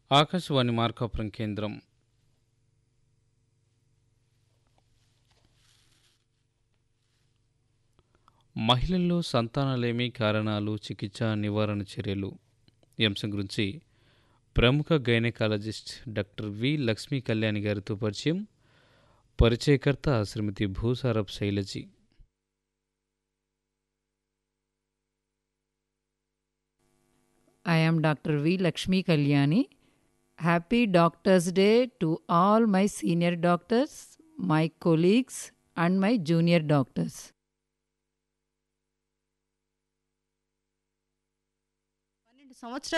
ఆకాశవాణి మార్కాపురం కేంద్రం మహిళల్లో సంతానలేమి కారణాలు చికిత్స నివారణ చర్యలు ఈ అంశం గురించి ప్రముఖ gynaecologist doctor V Lakshmi Kalyani గారితో పరిచయం పరిచయకర్త శ్రీమతి భూసారప్ శైలజీ I am Dr. V. Lakshmi Kalyani. Happy Doctors' Day to all my senior doctors, my colleagues, and my junior doctors. పన్నెండు సంవత్సరాల